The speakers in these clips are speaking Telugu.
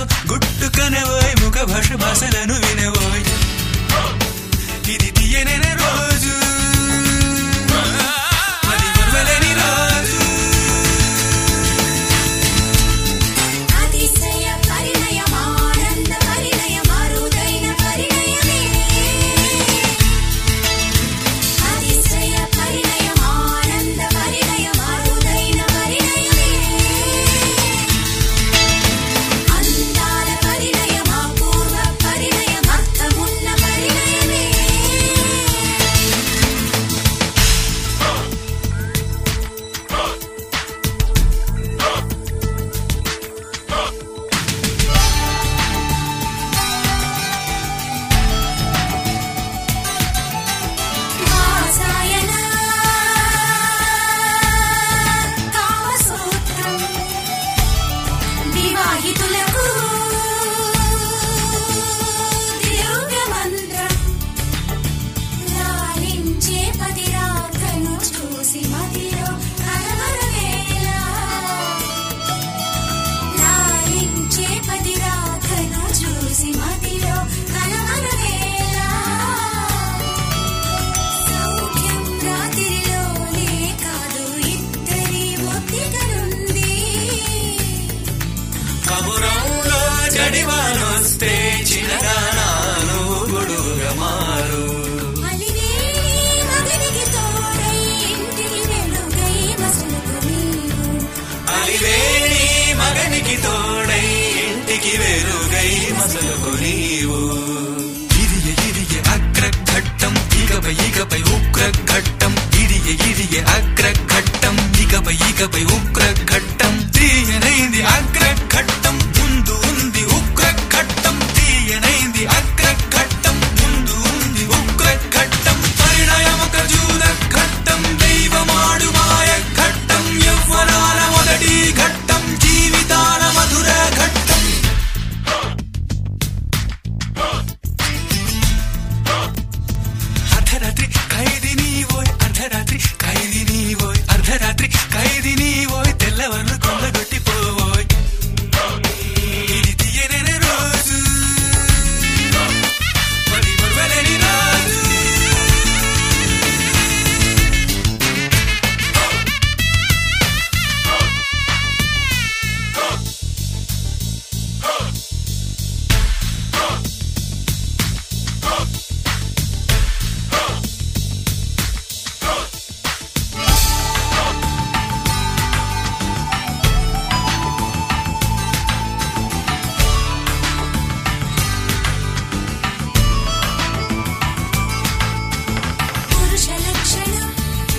గుట్టుకనవోయ్ ముఖ భాష భాషలను వినవోయ్ ఇది తీయనైన రోజు అది మరువలేని రోజు అతిశయ పరిణయమానంద పరిణయమరుదైన పరిణయమే అతిశయ పరిణయమానంద పరిణయమరుదైన పరిణయమే అందాల పరిణయమా పూర్వ పరిణయమర్థమున్న పరిణయమే వాసాయన కామసూత్రం వివాహితులకు దివ్య మంత్రం లాలించే పతిరాకను చూసి మదిలో కలవరవేళ లాలించే పతిరాకను చూసి మదిలో కలవరవేళ సౌఖ్యం రాత్రిలోనే కాదు ఇద్దరి ఒత్తికలుంది కబురంలో జడివానొస్తే చిన్నదానాను గొడుగుగా మారు అలివేలి మగనికి తోడై ఇంటికి వెలుగై మసలుకు నీవు అలివేణి మగనికి తోడై ఇంటికి వెలుగై మసలుకు నీవు ఇదియ ఇదియ అగ్రఘట్టం ఇకపై ఇకపై ఉగ్రఘట్టం ఇదియ ఇదియ అగ్రఘట్టం ఇకపై ఇకపై ఉగ్రఘట్టం తీయనైంది అగ్రఘట్టం ముందు ఉంది ఉగ్రఘట్టం తీయనైంది అగ్రఘట్టం ముందు ఉంది ఉగ్రఘట్టం పరిణయమొక జూద ఘట్టం దైవమాడు మాయ ఘట్టం యవ్వనాల మొదటి ఘట్టం జీవితాల మధుర ఘట్టం అర్ధరాత్రి ఖైదీని ఓయ్ అర్ధరాత్రి ఖైదీని ఓయ్ అర్ధరాత్రి ఖైదీని ఓయ్ తెల్లవర్లు కొండగొట్టి పోవోయ్ ఇది తీయనైన రోజు మరి మరువలేని రోజు పురుష లక్షణం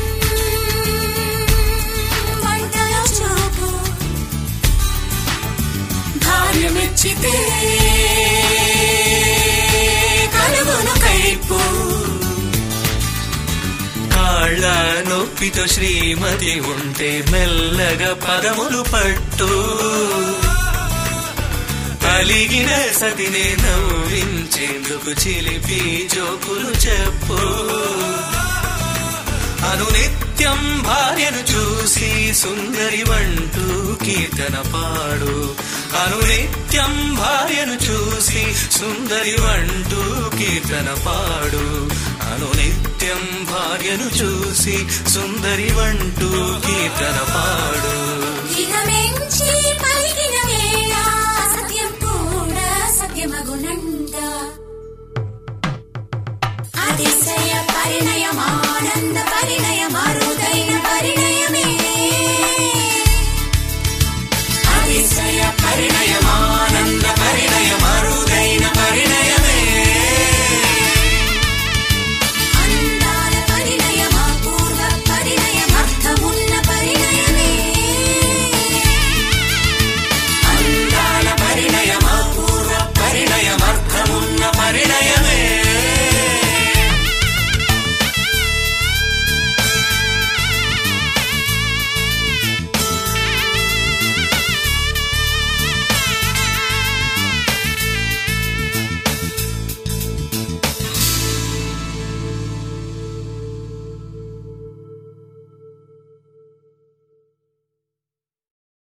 వంటలో చూపు భార్య మెచ్చితే కలుగును కైపు కాళ్ళ నొప్పితో శ్రీమతి ఉంటే మెల్లగా పదములు పట్టు అలిగిన సతినే నవ్వించేందుకు చిలిపి జోకులు చెప్పు అనునిత్యం భార్యను చూసి సుందరి వంటూ కీర్తన పాడు అనునిత్యం భార్యను చూసి సుందరి వంటూ కీర్తన పాడు అనునిత్యం భార్యను చూసి సుందరి వంటూ కీర్తన పాడు ఇక మెంచి పలికిన వేళ సత్యం కూడా సత్యమగునంట అతిశయ పరిణయమా